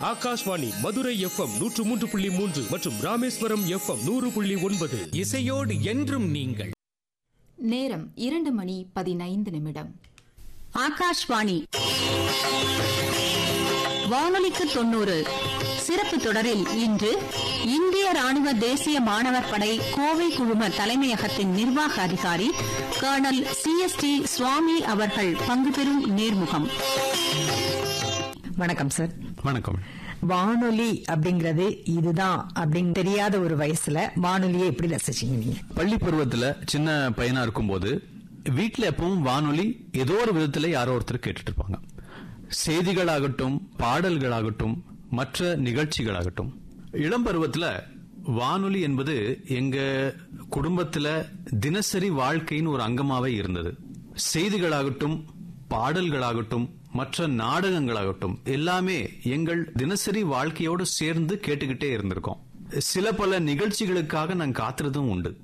Akashvani Madurai FM நூற்று மூன்று புள்ளி மூன்று மற்றும் ராமேஸ்வரம் எஃப்எம் நூறு புள்ளி ஒன்பது இசையோடு என்றும் நீங்கள் நேரம் இரண்டு மணி பதினைந்து நிமிடம் ஆகாஷ்வாணி வானொலிக்கு தொண்ணூறு சிறப்பு தொடரில் இன்று இந்திய ராணுவ தேசிய மாணவர் படை கோவை குழும தலைமையகத்தின் நிர்வாக அதிகாரி colonel C S T Swamy அவர்கள் பங்கு பெறும் நேர்முகம் வணக்கம் சார் வணக்கம் வானொலி அப்படிங்கறது இதுதான் அப்படின்னு தெரியாத ஒரு வயசுல வானொலியை எப்படி ரசிச்சீங்க நீங்க பள்ளி பருவத்துல சின்ன பையனா இருக்கும்போது வீட்ல எப்பவும் வானொலி ஏதோ ஒரு விதத்துல யாரோ ஒருத்தர் கேட்டுட்டு இருப்பாங்க செய்திகளாகட்டும் பாடல்களாகட்டும் மற்ற நிகழ்ச்சிகளாகட்டும் இளம் பருவத்துல வானொலி என்பது எங்க குடும்பத்துல தினசரி வாழ்க்கையின் ஒரு அங்கமாவே இருந்தது செய்திகளாகட்டும் பாடல்களாகட்டும் மற்ற நாடகங்களாகட்டும் எல்லாமே எங்கள் தினசரி வாழ்க்கையோடு சேர்ந்து கேட்டுக்கிட்டே இருந்திருக்கோம் சில பல நிகழ்ச்சிகளுக்காக நான் காத்துறதும் உண்டு